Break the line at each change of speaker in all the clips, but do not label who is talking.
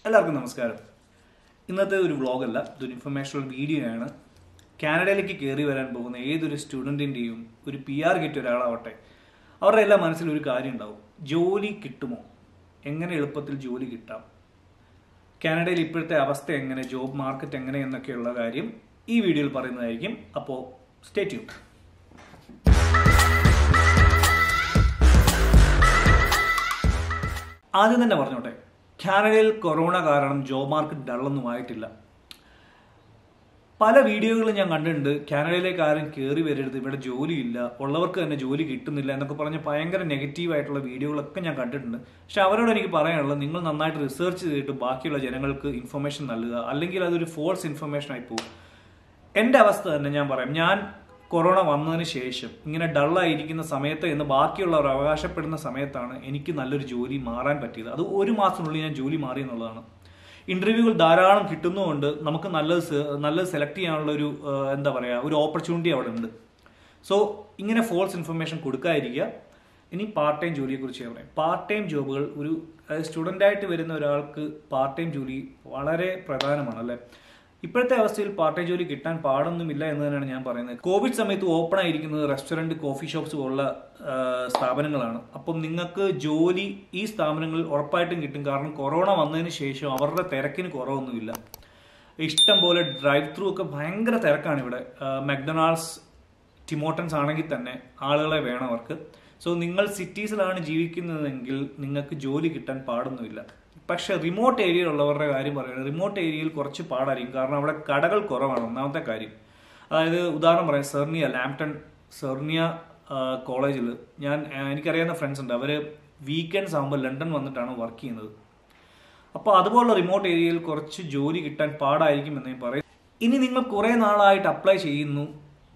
എല്ലാവർക്കും നമസ്കാരം ഇന്നത്തെ ഒരു വ്ളോഗല്ല ഇതൊരു ഇൻഫർമേഷണൽ വീഡിയോ ആണ് കാനഡയിലേക്ക് കയറി വരാൻ പോകുന്ന ഏതൊരു സ്റ്റുഡൻറ്റിൻ്റെയും ഒരു പി ആർ കിട്ടിയ ഒരാളാവട്ടെ അവരുടെ എല്ലാ മനസ്സിൽ ഒരു കാര്യം ഉണ്ടാവും ജോലി കിട്ടുമോ എങ്ങനെ എളുപ്പത്തിൽ ജോലി കിട്ടാം കാനഡയിൽ ഇപ്പോഴത്തെ അവസ്ഥ എങ്ങനെ ജോബ് മാർക്കറ്റ് എങ്ങനെ എന്നൊക്കെയുള്ള കാര്യം ഈ വീഡിയോയിൽ പറയുന്നതായിരിക്കും അപ്പോൾ സ്റ്റേ ട്യൂൺ ആദ്യം തന്നെ പറഞ്ഞോട്ടെ കാനഡയിൽ കൊറോണ കാരണം ജോബ് മാർക്കറ്റ് ഡള്ളൊന്നും ആയിട്ടില്ല പല വീഡിയോകളും ഞാൻ കണ്ടിട്ടുണ്ട് കാനഡയിലേക്ക് ആരും കയറി വരരുത് ഇവിടെ ജോലിയില്ല ഉള്ളവർക്ക് തന്നെ ജോലി കിട്ടുന്നില്ല എന്നൊക്കെ പറഞ്ഞ് ഭയങ്കര നെഗറ്റീവ് ആയിട്ടുള്ള വീഡിയോകളൊക്കെ ഞാൻ കണ്ടിട്ടുണ്ട് പക്ഷെ അവരോട് എനിക്ക് പറയാനുള്ളത് നിങ്ങൾ നന്നായിട്ട് റിസർച്ച് ചെയ്തിട്ട് ബാക്കിയുള്ള ജനങ്ങൾക്ക് ഇൻഫർമേഷൻ നൽകുക അല്ലെങ്കിൽ അതൊരു ഫോൾസ് ഇൻഫർമേഷൻ ആയി പോകും എൻ്റെ അവസ്ഥ തന്നെ ഞാൻ പറയാം ഞാൻ കൊറോണ വന്നതിന് ശേഷം ഇങ്ങനെ ഡള്ളായിരിക്കുന്ന സമയത്ത് എന്ന് ബാക്കിയുള്ളവർ അവകാശപ്പെടുന്ന സമയത്താണ് എനിക്ക് നല്ലൊരു ജോലി മാറാൻ പറ്റിയത് അത് ഒരു മാസത്തിനുള്ളിൽ ഞാൻ ജോലി മാറി എന്നുള്ളതാണ് ഇന്റർവ്യൂകൾ ധാരാളം കിട്ടുന്നതുകൊണ്ട് നമുക്ക് നല്ലത് സെ- നല്ലത് സെലക്ട് ചെയ്യാനുള്ള ഒരു ആ, എന്താ പറയുക ഒരു ഓപ്പർച്യൂണിറ്റി അവിടെ ഉണ്ട് സോ ഇങ്ങനെ ഫോൾസ് ഇൻഫർമേഷൻ കൊടുക്കാതിരിക്കുക ഇനി പാർട്ട് ടൈം ജോലിയെക്കുറിച്ച് ഞാൻ പറയാം പാർട്ട് ടൈം ജോബുകൾ ഒരു സ്റ്റുഡൻ്റ് ആയിട്ട് വരുന്ന ഒരാൾക്ക് പാർട്ട് ടൈം ജോലി വളരെ പ്രധാനമാണ് അല്ലേ ഇപ്പോഴത്തെ അവസ്ഥയിൽ പാർട്ട് ടൈം ജോലി കിട്ടാൻ പാടൊന്നുമില്ല എന്ന് തന്നെയാണ് ഞാൻ പറയുന്നത് കോവിഡ് സമയത്ത് ഓപ്പൺ ആയിരിക്കുന്നത് റെസ്റ്റോറൻറ്റ് കോഫി ഷോപ്സ് പോലുള്ള ആ, സ്ഥാപനങ്ങളാണ് അപ്പം നിങ്ങൾക്ക് ജോലി ഈ സ്ഥാപനങ്ങളിൽ ഉറപ്പായിട്ടും കിട്ടും കാരണം കൊറോണ വന്നതിന് ശേഷം അവരുടെ തിരക്കിന് കുറവൊന്നുമില്ല ഇഷ്ടം പോലെ ഡ്രൈവ് ത്രൂ ഒക്കെ ഭയങ്കര തിരക്കാണ് ഇവിടെ മെക്ഡൊണാൾഡ്സ് ടിമോട്ടൻസ് ആണെങ്കിൽ തന്നെ ആളുകളെ വേണം അവർക്ക് സോ നിങ്ങൾ സിറ്റീസിലാണ് ജീവിക്കുന്നതെങ്കിൽ നിങ്ങൾക്ക് ജോലി കിട്ടാൻ പാടൊന്നുമില്ല പക്ഷെ റിമോട്ട് ഏരിയയിലുള്ളവരുടെ കാര്യം പറയുന്നത് റിമോട്ട് ഏരിയയിൽ കുറച്ച് പാടായിരിക്കും കാരണം അവിടെ കടകൾ കുറവാണ് ഒന്നാമത്തെ കാര്യം അതായത് ഉദാഹരണം പറയാം സെർണിയ ലാംപ്ടൺ സെർണിയ കോളേജിൽ ഞാൻ ആ, എനിക്കറിയാവുന്ന ഫ്രണ്ട്സ് ഉണ്ട് അവർ വീക്കെൻഡ്സ് ആകുമ്പോൾ ലണ്ടൻ വന്നിട്ടാണ് വർക്ക് ചെയ്യുന്നത് അപ്പോൾ അതുപോലുള്ള റിമോട്ട് ഏരിയയിൽ കുറച്ച് ജോലി കിട്ടാൻ പാടായിരിക്കും എന്ന് ഞാൻ പറയും ഇനി നിങ്ങൾ കുറേ നാളായിട്ട് അപ്ലൈ ചെയ്യുന്നു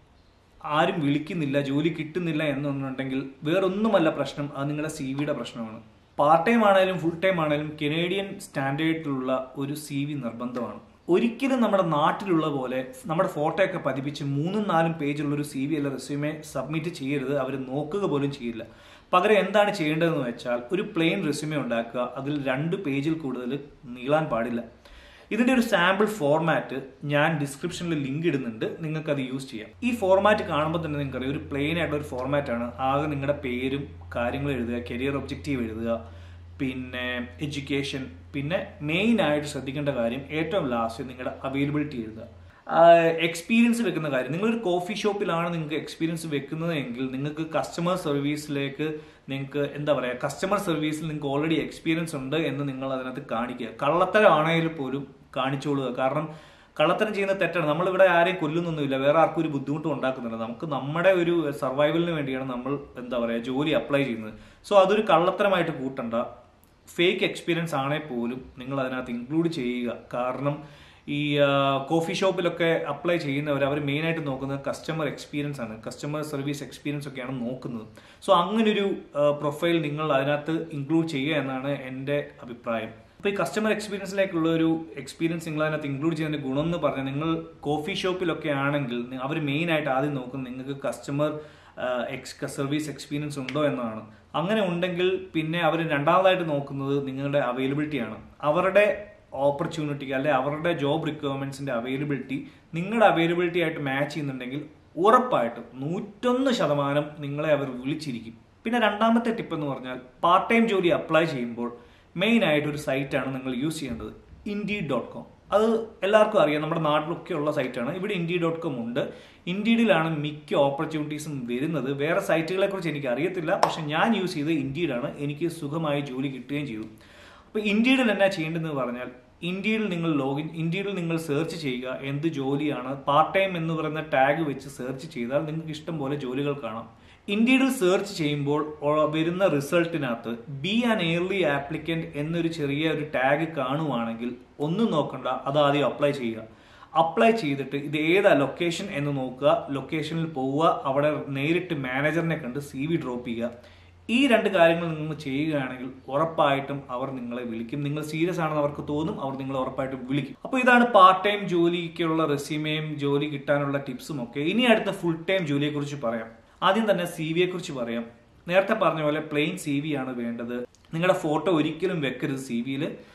ആരും വിളിക്കുന്നില്ല ജോലി കിട്ടുന്നില്ല എന്നുണ്ടെങ്കിൽ വേറൊന്നുമല്ല പ്രശ്നം അത് നിങ്ങളുടെ സി വിയുടെ പ്രശ്നമാണ് പാർട്ട് ടൈം ആണെങ്കിലും ഫുൾ ടൈം ആണെങ്കിലും കനേഡിയൻ സ്റ്റാൻഡേർഡിലുള്ള ഒരു സി വി നിർബന്ധമാണ് ഒരിക്കലും നമ്മുടെ നാട്ടിലുള്ള പോലെ നമ്മുടെ ഫോട്ടോ ഒക്കെ പതിപ്പിച്ച് മൂന്നും നാലും പേജുള്ള ഒരു സി വി അല്ല റെസ്യൂമെ സബ്മിറ്റ് ചെയ്യരുത് അവർ നോക്കുക പോലും ചെയ്യില്ല പകരം എന്താണ് ചെയ്യേണ്ടതെന്ന് വെച്ചാൽ ഒരു പ്ലെയിൻ റെസ്യൂമെ ഉണ്ടാക്കുക അതിൽ രണ്ട് പേജിൽ കൂടുതൽ നീളാൻ പാടില്ല ഇതിന്റെ ഒരു സാമ്പിൾ ഫോർമാറ്റ് ഞാൻ ഡിസ്ക്രിപ്ഷനിൽ ലിങ്ക് ഇടുന്നുണ്ട് നിങ്ങൾക്ക് അത് യൂസ് ചെയ്യാം ഈ ഫോർമാറ്റ് കാണുമ്പോൾ തന്നെ നിങ്ങൾക്ക് അറിയാം ഒരു പ്ലെയിൻ ആയിട്ടുള്ള ഒരു ഫോർമാറ്റ് ആണ് ആകെ നിങ്ങളുടെ പേരും കാര്യങ്ങളും എഴുതുക കരിയർ ഒബ്ജക്റ്റീവ് എഴുതുക പിന്നെ എഡ്യൂക്കേഷൻ പിന്നെ മെയിൻ ആയിട്ട് ശ്രദ്ധിക്കേണ്ട കാര്യം ഏറ്റവും ലാസ്റ്റ് നിങ്ങളുടെ അവൈലബിലിറ്റി എഴുതുക എക്സ്പീരിയൻസ് വെക്കുന്ന കാര്യം നിങ്ങളൊരു കോഫി ഷോപ്പിലാണ് നിങ്ങൾക്ക് എക്സ്പീരിയൻസ് വെക്കുന്നത് എങ്കിൽ നിങ്ങൾക്ക് കസ്റ്റമർ സർവീസിലേക്ക് നിങ്ങൾക്ക് എന്താ പറയുക കസ്റ്റമർ സർവീസിൽ നിങ്ങൾക്ക് ഓൾറെഡി എക്സ്പീരിയൻസ് ഉണ്ട് എന്ന് നിങ്ങൾ അതിനകത്ത് കാണിക്കുക കള്ളത്തരമാണെങ്കിൽ പോലും കാണിച്ചോളുക കാരണം കള്ളത്തരം ചെയ്യുന്ന തെറ്റാണ് നമ്മളിവിടെ ആരെയും കൊല്ലുന്നൊന്നുമില്ല വേറെ ആർക്കും ഒരു ബുദ്ധിമുട്ടും ഉണ്ടാക്കുന്നില്ല നമുക്ക് നമ്മുടെ ഒരു സർവൈവലിന് വേണ്ടിയാണ് നമ്മൾ എന്താ പറയുക ജോലി അപ്ലൈ ചെയ്യുന്നത് സോ അതൊരു കള്ളത്തരമായിട്ട് കൂട്ടണ്ട ഫേക്ക് എക്സ്പീരിയൻസ് ആണെങ്കിൽ പോലും നിങ്ങൾ അതിനകത്ത് ഇൻക്ലൂഡ് ചെയ്യുക കാരണം ഈ കോഫി ഷോപ്പിലൊക്കെ അപ്ലൈ ചെയ്യുന്നവർ അവർ മെയിനായിട്ട് നോക്കുന്നത് കസ്റ്റമർ എക്സ്പീരിയൻസ് ആണ് കസ്റ്റമർ സർവീസ് എക്സ്പീരിയൻസ് ഒക്കെയാണ് നോക്കുന്നത് സോ അങ്ങനൊരു പ്രൊഫൈൽ നിങ്ങൾ അതിനകത്ത് ഇൻക്ലൂഡ് ചെയ്യുക എന്നാണ് എൻ്റെ അഭിപ്രായം അപ്പോൾ ഈ കസ്റ്റമർ എക്സ്പീരിയൻസിലേക്കുള്ള ഒരു എക്സ്പീരിയൻസ് നിങ്ങൾ അതിനകത്ത് ഇൻക്ലൂഡ് ചെയ്യുന്നതിന്റെ ഗുണം എന്ന് പറഞ്ഞാൽ നിങ്ങൾ കോഫി ഷോപ്പിലൊക്കെ ആണെങ്കിൽ അവർ മെയിനായിട്ട് ആദ്യം നോക്കുന്നത് നിങ്ങൾക്ക് കസ്റ്റമർ എക്സ് സർവീസ് എക്സ്പീരിയൻസ് ഉണ്ടോ എന്നാണ് അങ്ങനെ ഉണ്ടെങ്കിൽ പിന്നെ അവർ രണ്ടാമതായിട്ട് നോക്കുന്നത് നിങ്ങളുടെ അവൈലബിലിറ്റി ആണ് അവരുടെ ഓപ്പർച്യൂണിറ്റി അല്ലെ അവരുടെ ജോബ് റിക്വയർമെന്റ്സിന്റെ അവൈലബിലിറ്റി നിങ്ങളുടെ അവൈലബിലിറ്റി ആയിട്ട് മാച്ച് ചെയ്യുന്നുണ്ടെങ്കിൽ ഉറപ്പായിട്ടും നൂറ്റൊന്ന് ശതമാനം നിങ്ങളെ അവർ വിളിച്ചിരിക്കും പിന്നെ രണ്ടാമത്തെ ടിപ്പ് എന്ന് പറഞ്ഞാൽ പാർട്ട് ടൈം ജോലി അപ്ലൈ ചെയ്യുമ്പോൾ മെയിൻ ആയിട്ട് ഒരു സൈറ്റാണ് നിങ്ങൾ യൂസ് ചെയ്യേണ്ടത് ഇൻഡി ഡോട്ട് കോം അത് എല്ലാവർക്കും അറിയാം നമ്മുടെ നാട്ടിലൊക്കെ ഉള്ള സൈറ്റാണ് ഇവിടെ ഇൻഡി ഡോട്ട് കോം ഉണ്ട് ഇൻഡീഡിലാണ് മിക്ക ഓപ്പർച്യൂണിറ്റീസും വരുന്നത് വേറെ സൈറ്റുകളെ കുറിച്ച് എനിക്ക് അറിയത്തില്ല പക്ഷെ ഞാൻ യൂസ് ചെയ്ത് ഇൻഡീഡാണ് എനിക്ക് സുഖമായി ജോലി കിട്ടുകയും ചെയ്തു അപ്പോൾ ഇൻഡീഡിൽ എന്നാ ചെയ്യേണ്ടതെന്ന് പറഞ്ഞാൽ ഇന്ത്യയിൽ നിങ്ങൾ ലോഗിൻ ഇന്ത്യയിൽ നിങ്ങൾ സെർച്ച് ചെയ്യുക എന്ത് ജോലിയാണ് പാർട്ട് ടൈം എന്ന് പറയുന്ന ടാഗ് വെച്ച് സെർച്ച് ചെയ്താൽ നിങ്ങൾക്ക് ഇഷ്ടം പോലെ ജോലികൾ കാണാം ഇന്ത്യയിൽ സെർച്ച് ചെയ്യുമ്പോൾ ഒ- വരുന്ന റിസൾട്ടിനകത്ത് ബി ആൻ എയർലി ആപ്ലിക്കന്റ് എന്നൊരു ചെറിയ ഒരു ടാഗ് കാണുവാണെങ്കിൽ ഒന്നും നോക്കണ്ട അത് ആദ്യം അപ്ലൈ ചെയ്യുക അപ്ലൈ ചെയ്തിട്ട് ഇത് ഏതാ ലൊക്കേഷൻ എന്ന് നോക്കുക ലൊക്കേഷനിൽ പോവുക അവിടെ നേരിട്ട് മാനേജറിനെ കണ്ട് സി വി ഡ്രോപ്പ് ചെയ്യുക ഈ രണ്ട് കാര്യങ്ങൾ നിങ്ങൾ ചെയ്യുകയാണെങ്കിൽ ഉറപ്പായിട്ടും അവർ നിങ്ങളെ വിളിക്കും നിങ്ങൾ സീരിയസ് ആണെന്ന് അവർക്ക് തോന്നും അവർ നിങ്ങളെ ഉറപ്പായിട്ടും വിളിക്കും അപ്പോൾ ഇതാണ് പാർട്ട് ടൈം ജോലിക്കുള്ള റെസ്യൂമേയും ജോലി കിട്ടാനുള്ള ടിപ്സും ഒക്കെ ഇനി അടുത്ത ഫുൾ ടൈം ജോലിയെ കുറിച്ച് പറയാം ആദ്യം തന്നെ സി വിയെ കുറിച്ച് പറയാം നേരത്തെ പറഞ്ഞ പോലെ പ്ലെയിൻ സി വി ആണ് വേണ്ടത് നിങ്ങളുടെ ഫോട്ടോ ഒരിക്കലും വെക്കരുത് സി വിയിൽ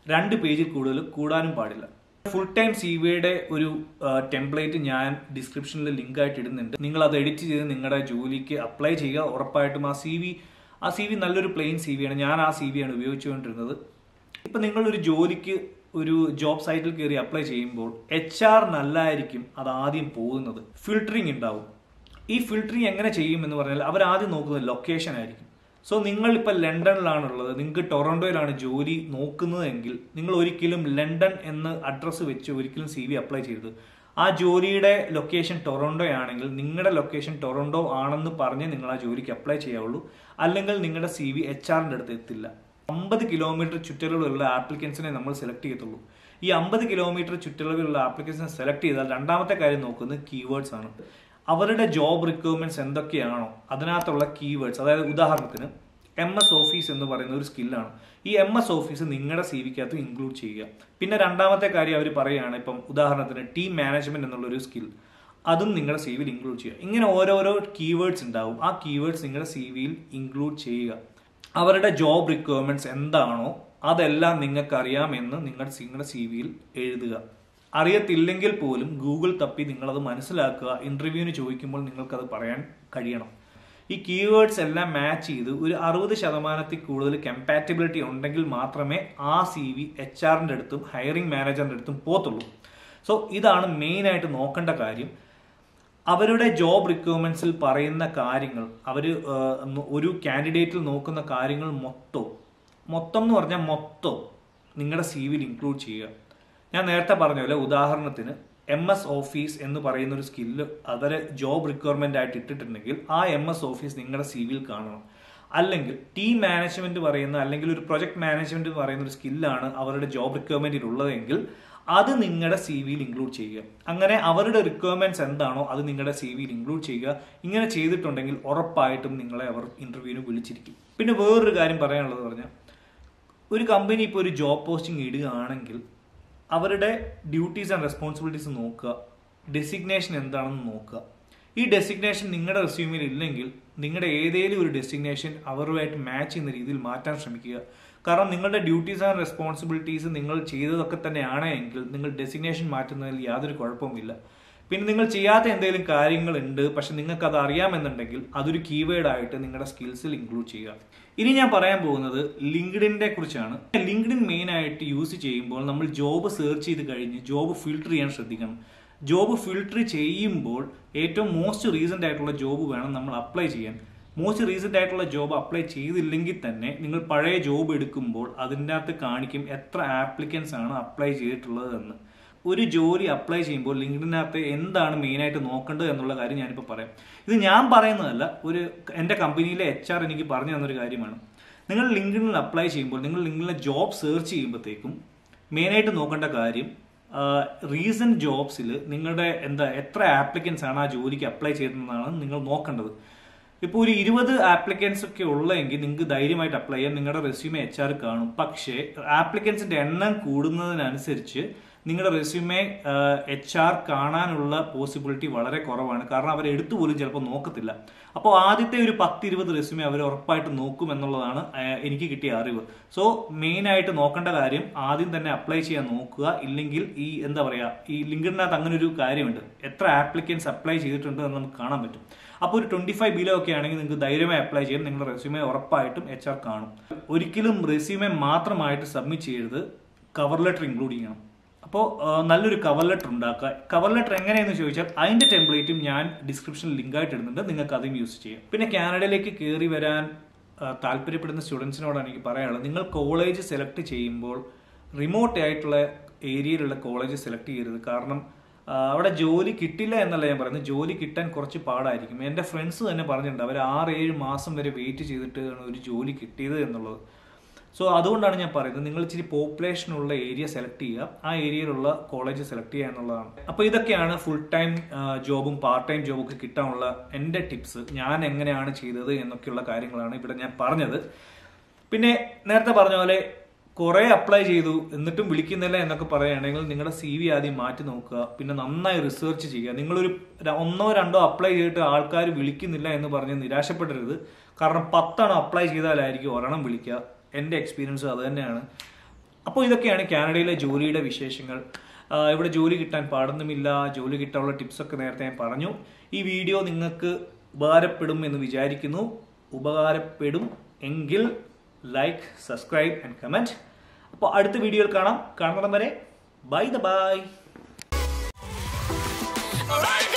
രണ്ട് പേജിൽ കൂടുതൽ കൂടാനും പാടില്ല ഫുൾ ടൈം സി വിയുടെ ഒരു ടെംപ്ലേറ്റ് ഞാൻ ഡിസ്ക്രിപ്ഷനിൽ ലിങ്ക് ആയിട്ട് ഇടുന്നുണ്ട് നിങ്ങൾ അത് എഡിറ്റ് ചെയ്ത് നിങ്ങളുടെ ജോലിക്ക് അപ്ലൈ ചെയ്യുക ഉറപ്പായിട്ടും ആ സി വി ആ സി വി നല്ലൊരു പ്ലെയിൻ സി വിയാണ് ഞാൻ ആ സി വിയാണ് ഉപയോഗിച്ചുകൊണ്ടിരുന്നത് ഇപ്പം നിങ്ങളൊരു ജോലിക്ക് ഒരു ജോബ് സൈറ്റിൽ കയറി അപ്ലൈ ചെയ്യുമ്പോൾ എച്ച് ആർ നല്ലതായിരിക്കും അത് ആദ്യം പോകുന്നത് ഫിൽട്ടറിങ് ഉണ്ടാവും ഈ ഫിൽട്ടറിങ് എങ്ങനെ ചെയ്യും എന്ന് പറഞ്ഞാൽ അവർ ആദ്യം നോക്കുന്നത് ലൊക്കേഷൻ ആയിരിക്കും സോ നിങ്ങൾ ഇപ്പം ലണ്ടനിലാണുള്ളത് നിങ്ങൾക്ക് ടൊറന്റോയിലാണ് ജോലി നോക്കുന്നതെങ്കിൽ നിങ്ങൾ ഒരിക്കലും ലണ്ടൻ എന്ന് അഡ്രസ്സ് വെച്ച് ഒരിക്കലും സി വി അപ്ലൈ ചെയ്തത് ആ ജോലിയുടെ ലൊക്കേഷൻ ടൊറന്റോ ആണെങ്കിൽ നിങ്ങളുടെ ലൊക്കേഷൻ ടൊറന്റോ ആണെന്ന് പറഞ്ഞ് നിങ്ങൾ ആ ജോലിക്ക് അപ്ലൈ ചെയ്യാവുള്ളൂ അല്ലെങ്കിൽ നിങ്ങളുടെ സി വി എച്ച് ആറിൻ്റെ അടുത്ത് എത്തില്ല അമ്പത് കിലോമീറ്റർ ചുറ്റളവിലുള്ള ആപ്ലിക്കൻസിനെ നമ്മൾ സെലക്ട് ചെയ്യത്തുള്ളൂ ഈ അമ്പത് കിലോമീറ്റർ ചുറ്റളവിലുള്ള ആപ്ലിക്കൻസിനെ സെലക്ട് ചെയ്താൽ രണ്ടാമത്തെ കാര്യം നോക്കുന്നത് കീവേഡ്സ് ആണ് അവരുടെ ജോബ് റിക്വയർമെന്റ്സ് എന്തൊക്കെയാണോ അതിനകത്തുള്ള കീവേഡ്സ് അതായത് ഉദാഹരണത്തിന് എം എസ് ഓഫീസ് എന്ന് പറയുന്ന ഒരു സ്കില്ലാണ് ഈ എം എസ് ഓഫീസ് നിങ്ങളുടെ സി വിക്കകത്ത് ഇൻക്ലൂഡ് ചെയ്യുക പിന്നെ രണ്ടാമത്തെ കാര്യം അവർ പറയുകയാണ് ഇപ്പം ഉദാഹരണത്തിന് ടീം മാനേജ്മെന്റ് എന്നുള്ളൊരു സ്കിൽ അതും നിങ്ങളുടെ സി വിയിൽ ഇൻക്ലൂഡ് ചെയ്യുക ഇങ്ങനെ ഓരോരോ കീവേഡ്സ് ഉണ്ടാവും ആ കീവേഡ്സ് നിങ്ങളുടെ സി വിയിൽ ഇൻക്ലൂഡ് ചെയ്യുക അവരുടെ ജോബ് റിക്വയർമെന്റ്സ് എന്താണോ അതെല്ലാം നിങ്ങൾക്ക് അറിയാമെന്ന് നിങ്ങൾ നിങ്ങളുടെ സി വിയിൽ എഴുതുക അറിയത്തില്ലെങ്കിൽ പോലും ഗൂഗിൾ തപ്പി നിങ്ങളത് മനസ്സിലാക്കുക ഇന്റർവ്യൂവിന് ചോദിക്കുമ്പോൾ നിങ്ങൾക്കത് പറയാൻ കഴിയണം ഈ കീവേഡ്സ് എല്ലാം മാച്ച് ചെയ്ത് ഒരു അറുപത് ശതമാനത്തിൽ കൂടുതൽ കമ്പാറ്റബിലിറ്റി ഉണ്ടെങ്കിൽ മാത്രമേ ആ സി വി എച്ച് ആറിൻ്റെ അടുത്തും ഹയറിംഗ് മാനേജറിൻ്റെ അടുത്തും പോത്തുള്ളൂ സോ ഇതാണ് മെയിനായിട്ട് നോക്കേണ്ട കാര്യം അവരുടെ ജോബ് റിക്വയർമെന്റ്സിൽ പറയുന്ന കാര്യങ്ങൾ അവർ ഒരു കാൻഡിഡേറ്റിൽ നോക്കുന്ന കാര്യങ്ങൾ മൊത്തം മൊത്തം എന്ന് പറഞ്ഞാൽ മൊത്തം നിങ്ങളുടെ സി വിയിൽ ഇൻക്ലൂഡ് ചെയ്യുക ഞാൻ നേരത്തെ പറഞ്ഞ പോലെ ഉദാഹരണത്തിന് എം എസ് ഓഫീസ് എന്ന് പറയുന്ന ഒരു സ്കില്ല് അവരെ ജോബ് റിക്വയർമെന്റ് ആയിട്ട് ഇട്ടിട്ടുണ്ടെങ്കിൽ ആ എം എസ് ഓഫീസ് നിങ്ങളുടെ സി വിയിൽ കാണണം അല്ലെങ്കിൽ ടീം മാനേജ്മെന്റ് പറയുന്ന അല്ലെങ്കിൽ ഒരു പ്രൊജക്ട് മാനേജ്മെന്റ് പറയുന്ന ഒരു സ്കില്ലാണ് അവരുടെ ജോബ് റിക്വയർമെന്റിൽ ഉള്ളതെങ്കിൽ അത് നിങ്ങളുടെ സി വിയിൽ ഇൻക്ലൂഡ് ചെയ്യുക അങ്ങനെ അവരുടെ റിക്വയർമെന്റ്സ് എന്താണോ അത് നിങ്ങളുടെ സി വിയിൽ ഇൻക്ലൂഡ് ചെയ്യുക ഇങ്ങനെ ചെയ്തിട്ടുണ്ടെങ്കിൽ ഉറപ്പായിട്ടും നിങ്ങളെ അവർ ഇന്റർവ്യൂവിന് വിളിച്ചിരിക്കും പിന്നെ വേറൊരു കാര്യം പറയാനുള്ളത് പറഞ്ഞാൽ ഒരു കമ്പനി ഇപ്പോൾ ഒരു ജോബ് പോസ്റ്റിംഗ് ഇടുകയാണെങ്കിൽ അവരുടെ ഡ്യൂട്ടീസ് ആൻഡ് റെസ്പോൺസിബിലിറ്റീസ് നോക്കുക ഡെസിഗ്നേഷൻ എന്താണെന്ന് നോക്കുക ഈ ഡെസിഗ്നേഷൻ നിങ്ങളുടെ റെസ്യൂമിൽ ഇല്ലെങ്കിൽ നിങ്ങളുടെ ഏതെങ്കിലും ഒരു ഡെസിഗ്നേഷൻ അവരുമായിട്ട് മാച്ച് ചെയ്യുന്ന രീതിയിൽ മാറ്റാൻ ശ്രമിക്കുക കാരണം നിങ്ങളുടെ ഡ്യൂട്ടീസ് ആൻഡ് റെസ്പോൺസിബിലിറ്റീസ് നിങ്ങൾ ചെയ്തതൊക്കെ തന്നെയാണ് എങ്കിൽ നിങ്ങൾ ഡെസിഗ്നേഷൻ മാറ്റുന്നതിൽ യാതൊരു കുഴപ്പവുമില്ല പിന്നെ നിങ്ങൾ ചെയ്യാത്ത എന്തെങ്കിലും കാര്യങ്ങളുണ്ട് പക്ഷെ നിങ്ങൾക്ക് അത് അറിയാമെന്നുണ്ടെങ്കിൽ അതൊരു കീവേഡ് ആയിട്ട് നിങ്ങളുടെ സ്കിൽസിൽ ഇൻക്ലൂഡ് ചെയ്യുക ഇനി ഞാൻ പറയാൻ പോകുന്നത് ലിങ്ക്ഡിനെ കുറിച്ചാണ് ലിങ്ക്ഡിൻ മെയിൻ ആയിട്ട് യൂസ് ചെയ്യുമ്പോൾ നമ്മൾ ജോബ് സെർച്ച് ചെയ്ത് കഴിഞ്ഞ് ജോബ് ഫിൽട്ടർ ചെയ്യാൻ ശ്രദ്ധിക്കണം ജോബ് ഫിൽട്ടർ ചെയ്യുമ്പോൾ ഏറ്റവും മോസ്റ്റ് റീസെന്റ് ആയിട്ടുള്ള ജോബ് വേണം നമ്മൾ അപ്ലൈ ചെയ്യാൻ മോസ്റ്റ് റീസെന്റ് ആയിട്ടുള്ള ജോബ് അപ്ലൈ ചെയ്തില്ലെങ്കിൽ തന്നെ നിങ്ങൾ പഴയ ജോബ് എടുക്കുമ്പോൾ അതിൻ്റെ അകത്ത് കാണിക്കും എത്ര ആപ്ലിക്കൻസ് ആണ് അപ്ലൈ ചെയ്തിട്ടുള്ളത് എന്ന് ഒരു ജോലി അപ്ലൈ ചെയ്യുമ്പോൾ ലിങ്ക്ഡിനകത്ത് എന്താണ് മെയിനായിട്ട് നോക്കേണ്ടത് എന്നുള്ള കാര്യം ഞാനിപ്പോൾ പറയാം ഇത് ഞാൻ പറയുന്നതല്ല ഒരു എൻ്റെ കമ്പനിയിലെ എച്ച് ആർ എനിക്ക് പറഞ്ഞു തന്നൊരു കാര്യമാണ് നിങ്ങൾ ലിങ്ക്ഡിനിൽ അപ്ലൈ ചെയ്യുമ്പോൾ നിങ്ങൾ ലിങ്ക്ഡിനിലെ ജോബ് സെർച്ച് ചെയ്യുമ്പോഴത്തേക്കും മെയിനായിട്ട് നോക്കേണ്ട കാര്യം റീസെന്റ് ജോബ്സിൽ നിങ്ങളുടെ എന്താ എത്ര ആപ്ലിക്കൻസ് ആണ് ആ ജോലിക്ക് അപ്ലൈ ചെയ്തതെന്നാണ് നിങ്ങൾ നോക്കേണ്ടത് ഇപ്പോൾ ഒരു ഇരുപത് ആപ്ലിക്കൻസ് ഒക്കെ ഉള്ളതെങ്കിൽ നിങ്ങൾക്ക് ധൈര്യമായിട്ട് അപ്ലൈ ചെയ്യാം നിങ്ങളുടെ റെസ്യൂമെ എച്ച് ആർ കാണും പക്ഷേ ആപ്ലിക്കൻസിന്റെ എണ്ണം കൂടുന്നതിനനുസരിച്ച് നിങ്ങളുടെ റെസ്യൂമെ എച്ച് ആർ കാണാനുള്ള പോസിബിലിറ്റി വളരെ കുറവാണ് കാരണം അവർ എടുത്തു പോലും ചിലപ്പോൾ നോക്കത്തില്ല അപ്പോൾ ആദ്യത്തെ ഒരു പത്ത് ഇരുപത് റെസ്യൂമെ അവർ ഉറപ്പായിട്ട് നോക്കും എന്നുള്ളതാണ് എനിക്ക് കിട്ടിയ അറിവ് സോ മെയിൻ ആയിട്ട് നോക്കേണ്ട കാര്യം ആദ്യം തന്നെ അപ്ലൈ ചെയ്യാൻ നോക്കുക ഇല്ലെങ്കിൽ ഈ എന്താ പറയുക ഈ ലിങ്കിനകത്ത് അങ്ങനെ ഒരു കാര്യമുണ്ട് എത്ര ആപ്ലിക്കൻസ് അപ്ലൈ ചെയ്തിട്ടുണ്ട് എന്ന് നമുക്ക് കാണാൻ പറ്റും അപ്പോൾ ഒരു ട്വന്റി ഫൈവ് ബിലോ ഒക്കെ ആണെങ്കിൽ നിങ്ങൾക്ക് ധൈര്യമായി അപ്ലൈ ചെയ്യാം നിങ്ങളുടെ റെസ്യൂമെ ഉറപ്പായിട്ടും എച്ച് ആർ കാണും ഒരിക്കലും റെസ്യൂമെ മാത്രമായിട്ട് സബ്മിറ്റ് ചെയ്യരുത് കവർ ലെറ്റർ ഇൻക്ലൂഡ് ചെയ്യണം അപ്പോൾ നല്ലൊരു കവർ ലെറ്റർ ഉണ്ടാക്കുക കവർ ലെറ്റർ എങ്ങനെയെന്ന് ചോദിച്ചാൽ അതിന്റെ ടെംപ്ലേറ്റും ഞാൻ ഡിസ്ക്രിപ്ഷനിൽ ലിങ്ക് ആയിട്ട് ഇടുന്നുണ്ട് നിങ്ങൾക്ക് അതും യൂസ് ചെയ്യാം പിന്നെ കാനഡയിലേക്ക് കയറി വരാൻ താല്പര്യപ്പെടുന്ന സ്റ്റുഡൻസിനോടാണ് എനിക്ക് പറയാനുള്ളത് നിങ്ങൾ കോളേജ് സെലക്ട് ചെയ്യുമ്പോൾ റിമോട്ട് ആയിട്ടുള്ള ഏരിയയിലുള്ള കോളേജ് സെലക്ട് ചെയ്യരുത് കാരണം അവിടെ ജോലി കിട്ടില്ല എന്നല്ല ഞാൻ പറയുന്നത് ജോലി കിട്ടാൻ കുറച്ച് പാടായിരിക്കും എൻ്റെ ഫ്രണ്ട്സ് തന്നെ പറഞ്ഞിട്ടുണ്ട് അവർ ആറ് ഏഴ് മാസം വരെ വെയിറ്റ് ചെയ്തിട്ടാണ് ഒരു ജോലി കിട്ടിയത് എന്നുള്ളത് സോ അതുകൊണ്ടാണ് ഞാൻ പറയുന്നത് നിങ്ങൾ ഇച്ചിരി പോപ്പുലേഷൻ ഉള്ള ഏരിയ സെലക്ട് ചെയ്യുക ആ ഏരിയയിലുള്ള കോളേജ് സെലക്ട് ചെയ്യുക എന്നുള്ളതാണ് അപ്പോൾ ഇതൊക്കെയാണ് ഫുൾ ടൈം ജോബും പാർട്ട് ടൈം ജോബും ഒക്കെ കിട്ടാനുള്ള എൻ്റെ ടിപ്സ് ഞാൻ എങ്ങനെയാണ് ചെയ്തത് എന്നൊക്കെയുള്ള കാര്യങ്ങളാണ് ഇവിടെ ഞാൻ പറഞ്ഞത് പിന്നെ നേരത്തെ പറഞ്ഞ പോലെ കുറെ അപ്ലൈ ചെയ്തു എന്നിട്ടും വിളിക്കുന്നില്ല എന്നൊക്കെ പറയുകയാണെങ്കിൽ നിങ്ങളുടെ സി വി ആദ്യം മാറ്റി നോക്കുക പിന്നെ നന്നായി റിസർച്ച് ചെയ്യുക നിങ്ങളൊരു ഒന്നോ രണ്ടോ അപ്ലൈ ചെയ്തിട്ട് ആൾക്കാർ വിളിക്കുന്നില്ല എന്ന് പറഞ്ഞ് നിരാശപ്പെടരുത് കാരണം പത്തെണ്ണം അപ്ലൈ ചെയ്താലായിരിക്കും ഒരെണ്ണം വിളിക്കുക എൻ്റെ എക്സ്പീരിയൻസ് അത് തന്നെയാണ് അപ്പോൾ ഇതൊക്കെയാണ് കാനഡയിലെ ജോലിയുടെ വിശേഷങ്ങൾ ആ, ഇവിടെ ജോലി കിട്ടാൻ പാടുന്നുമില്ല ജോലി കിട്ടാനുള്ള ടിപ്സൊക്കെ നേരത്തെ ഞാൻ പറഞ്ഞു ഈ വീഡിയോ നിങ്ങൾക്ക് ഉപകാരപ്പെടും എന്ന് വിചാരിക്കുന്നു ഉപകാരപ്പെടും എങ്കിൽ ലൈക്ക് സബ്സ്ക്രൈബ് ആൻഡ് കമൻറ്റ് അപ്പോൾ അടുത്ത വീഡിയോയിൽ കാണാം കാണുന്നിടം വരെ ബൈ ദ ബൈ
Right